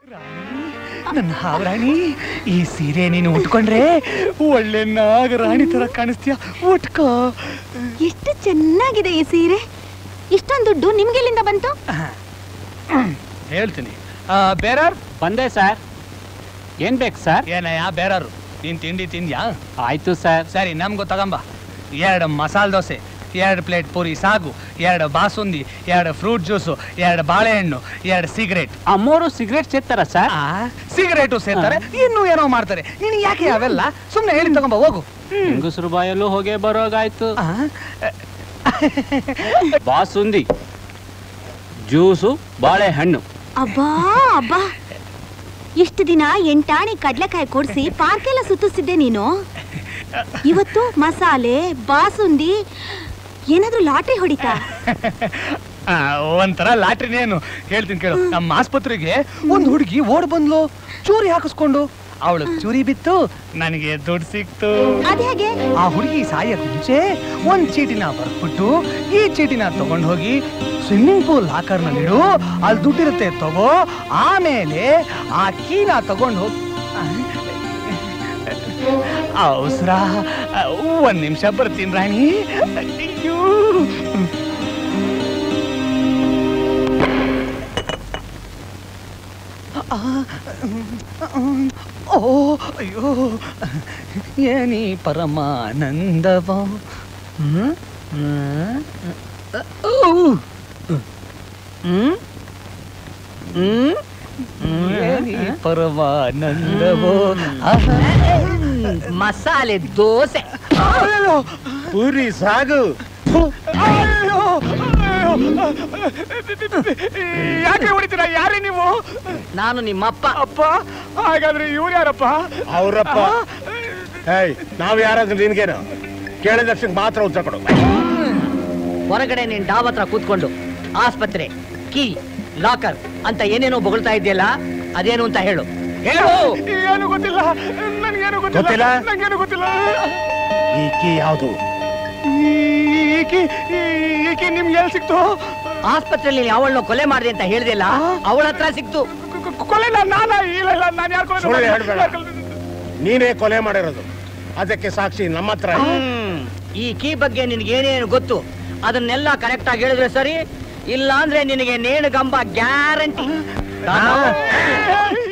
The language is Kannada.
ನನ್ನ ಹಾವರಾಣಿ ಈ ಸೀರೆ ನೀನು ಉಟ್ಕೊಂಡ್ರೆ ಒಳ್ಳೆ ನಾಗರಾಣಿ ತರ ಕಾಣಿಸ್ತೀಯ ಉಟ್ಕೋ ಎಷ್ಟು ಚೆನ್ನಾಗಿದೆ ಈ ಸೀರೆ ಇಷ್ಟೊಂದು ದುಡ್ಡು ನಿಮ್ಗೆಲ್ಲಿಂದ ಬಂತು ಹೇಳ್ತೀನಿ ಬೇರಾರ್ ಬಂದೆ ಸರ್ ಏನ್ ಬೇಕು ಸರ್ ಏನಯ್ಯ ಬೇರಾರು ನೀನ್ ತಿಂಡಿ ತಿಂದ್ಯಾ ಆಯ್ತು ಸರ್ ಸರಿ ನಮ್ಗೂ ತಗೊಂಬ ಎರಡು ಮಸಾಲೆ ದೋಸೆ ಎರಡು ಪ್ಲೇಟ್ ಪೂರಿ ಸಾಗು ಎರಡು ಬಾಸುಂದಿ ಎರಡು ಫ್ರೂಟ್ ಜ್ಯೂಸು ಎರಡು ಬಾಳೆಹಣ್ಣು ಎರಡು ಸಿಗರೇಟ್ ಅಮ್ಮೋರು ಸಿಗರೇಟ್ ಸೇರ್ತಾರ ಸರ್ ಸಿಗರೇಟು ಸೇರ್ತಾರೆ ಇನ್ನೂ ಏನೋ ಮಾಡ್ತಾರೆ ನೀನು ಯಾಕೆ ಅವೆಲ್ಲ ಸುಮ್ಮನೆ ಹೇಳಿ ತಗೊಂಬ ಹೋಗು ಹೆಂಗಸರು ಬಾಯಲ್ಲೂ ಹೋಗೇ ಬರೋಗಾಯ್ತು ಬಾಸುಂದಿ ಜ್ಯೂಸು ಬಾಳೆಹಣ್ಣು ಅಬ್ಬಾ ಅಬ್ಬಾ ಇಷ್ಟು ದಿನ ಎಂಟಾಣಿ ಕಡ್ಲೆಕಾಯಿ ಕೊಡ್ಸಿ ಪಾರ್ಕ್ ಎಲ್ಲ ಸುತ್ತಿಸಿದ್ದೆ ನೀನು ಇವತ್ತು ಮಸಾಲೆ ಬಾಸುಂದಿ ಏನಾದ್ರೂ ಲಾಟ್ರಿ ಹೊಡಿತಾ ಆ, ಒಂಥರ ಲಾಟ್ರಿನೇನು ಹೇಳ್ತೀನಿ ಕೇಳು ನಮ್ಮ ಆಸ್ಪತ್ರೆಗೆ ಒಂದು ಹುಡುಗಿ ಓಡ್ ಬಂದ್ಲು ಚೂರಿ ಹಾಕಿಸ್ಕೊಂಡು ಅವಳು ಚೂರಿ ಬಿತ್ತು ನನಗೆ ದುಡ್ಡು ಸಿಕ್ತು ಅದ್ ಹೇಗೆ ಆ ಹುಡುಗಿ ಸಾಯಕ್ ಮುಂಚೆ ಒಂದ್ ಚೀಟಿನ ಬರ್ಬಿಟ್ಟು ಈ ಚೀಟಿನ ತಗೊಂಡ್ ಹೋಗಿ ಸ್ವಿಮ್ಮಿಂಗ್ ಪೂಲ್ ಲಾಕರ್ನಲ್ಲಿಡು ಅಲ್ಲಿ ದುಡ್ಡಿರುತ್ತೆ ತಗೋ ಆಮೇಲೆ ಆ ಕೀನ ತಗೊಂಡ್ ಹೋಗಿ ಅವಸರ ಒಂದ್ ನಿಮಿಷ ಬರ್ತೀನಿ ರಾಣಿ ಅಯ್ಯೋ ಓ ಅಯ್ಯೋ ಏನಿ ಪರಮಾನಂದವ ಹ್ಮ್? ಹ್ಮ್? ಔ! ಹ್ಮ್? ಹ್ಮ್? ಏನಿ ಪರಮಾನಂದವೋ ಆಹಾ. ಮಸಾಲೆ ದೋಸೆ ಅಯ್ಯೋ! ಪೂರಿ ಸಾಗು ಅಯ್ಯೋ! ಅಯ್ಯೋ! ಯಾಕೆ ಹೊಡಿತೀರಾ ಯಾರೇ ನೀವು ನಾನು ನಿಮ್ಮಪ್ಪ ಅಪ್ಪ ಹಾಗಾದ್ರೆ ಇವ್ರು ಯಾರಪ್ಪ ಅವರಪ್ಪ ಏಯ್ ನಾವ್ ಯಾರಾದ್ರೂ ನಿನ್ಗೇನು ಕೇಳಿದಕ್ಷಕ್ಕೆ ಮಾತ್ರ ಉತ್ತರ ಕೊಡು ಹೊರಗಡೆ ನೀನ್ ಡಾಬ್ ಹತ್ರ ಕೂತ್ಕೊಂಡು ಆಸ್ಪತ್ರೆ ಕೀ ಲಾಕರ್ ಅಂತ ಏನೇನೋ ಬೊಗಳ್ತಾ ಇದೆಯಲ್ಲ ಅದೇನು ಅಂತ ಹೇಳು ಹೇಳು ಏನು ಗೊತ್ತಿಲ್ಲ ನನಗೇನು ಗೊತ್ತಿಲ್ಲ ಗೊತ್ತಿಲ್ಲ? ನಂಗೇನು ಗೊತ್ತಿಲ್ಲ ಈ ಕೀ ಯಾವುದು ಈಕಿ ಈಕಿ ನಿಮ್ಗೆ ಎಲ್ಲಿ ಸಿಕ್ತು ಆಸ್ಪತ್ರೆಯಲ್ಲಿ ಅವಳನ್ನ ಕೊಲೆ ಮಾಡಿದೆ ಅಂತ ಹೇಳ್ದಿಲ್ಲ ಅವಳ ಹತ್ರ ಸಿಕ್ತು ಕ- ಕ- ಕೊಲೆ ನಾನ ಇಲ್ಲ ಇಲ್ಲ ನಾನು ಯಾರು ಕೊಲೆ ಸುಳ್ಳು ಮಾಡಿಲ್ಲ. ಹೇಳ್ಬೇಡ. ನೀನೇ ಕೊಲೆ ಮಾಡಿರೋದು ಅದಕ್ಕೆ ಸಾಕ್ಷಿ ನಮ್ಮ ಹತ್ರ ಇದೆ. ಹ್ಮ್. ಈ ಕೀ ಬಗ್ಗೆ ನಿನಗೆ ಏನೇನು ಗೊತ್ತು ಅದನ್ನೆಲ್ಲ ಕರೆಕ್ಟ್ ಆಗಿ ಹೇಳಿದ್ರೆ ಸರಿ ಇಲ್ಲ ಅಂದ್ರೆ ನಿನಗೆ ನೇಣು ಗಂಬ ಗ್ಯಾರಂಟಿ ಆ,